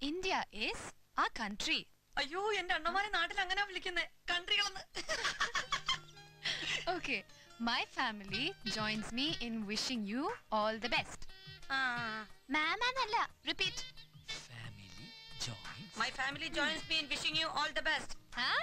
India is our country. അയ്യോ എന്റെ അണ്ണമാരെ നാട്ടിൽ അങ്ങനെ വിളിക്കുന്നേ കൺട്രികളെന്ന് Okay, my family joins me in wishing you all the best. Ma'am എന്നല്ല repeat family joins my family joins me in wishing you all the best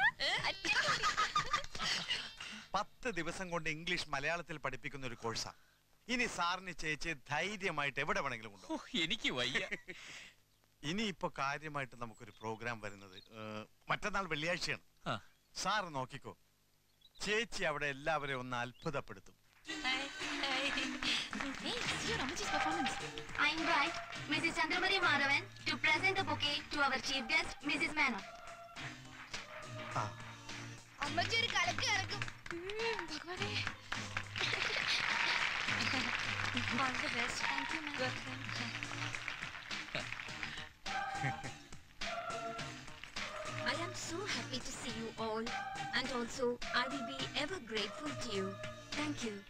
പത്ത് ദിവസം കൊണ്ട് English മലയാളത്തിൽ പഠിപ്പിക്കുന്ന ഒരു കോഴ്സാ ഇനി സാറിന് ചേച്ചി ധൈര്യമായിട്ട് എവിടെ വേണമെങ്കിലും കൊണ്ടു എനിക്ക് വയ്യ ഇനി ഇപ്പൊ കാര്യമായിട്ട് നമുക്കൊരു പ്രോഗ്രാം വരുന്നത് ഏഹ്, മറ്റന്നാൾ വെള്ളിയാഴ്ചയാണ് ആ. സാറ് നോക്കിക്കോ ചേച്ചി അവിടെ എല്ലാവരെയും ഒന്ന് അത്ഭുതപ്പെടുത്തും Hey, see your Ramaji's performance. I invite Mrs. Chandramari Madhavan to present the bouquet to our chief guest, Mrs. Menon. ആ അമ്മച്ചി ഒരു കലക്ക് കലക്കും ഉം, ഭഗവാനേ All the best. Thank you, ma'am. I am so happy to see you all, and also I will be ever grateful to you. Thank you.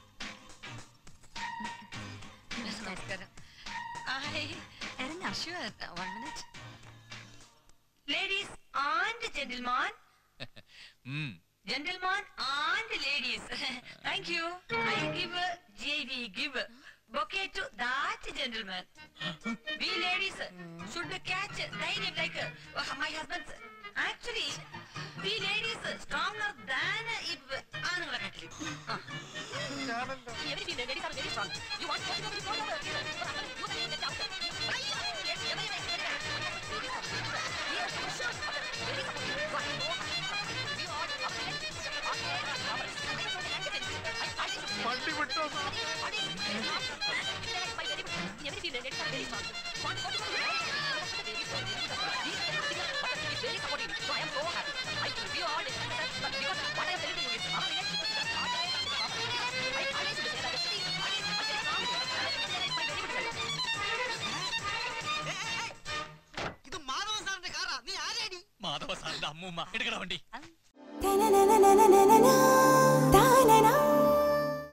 നമസ്കാരം hi ഇറങ്ങാം sure one minute ladies and gentleman Gentlemen and ladies, thank you. I give a JV give bouquet to that gentleman. We ladies should catch ധൈര്യം like uh, my husband's. Actually, we ladies stronger than if ആണുങ്ങളെ കാട്ടിലും. ആ. Every female ladies are very strong. You want to go to the front of the you can get out. അയ്യോ, every- every- every- Yes, sure. Very supportive. We are വണ്ടി വിട്ടോ sir ഇത് മാധവ സാറിന്റെ കാറാ നീ ആരേടി മാധവ സാറിന്റെ അമ്മൂമ്മ എടുക്കണ വണ്ടി na na na na na na na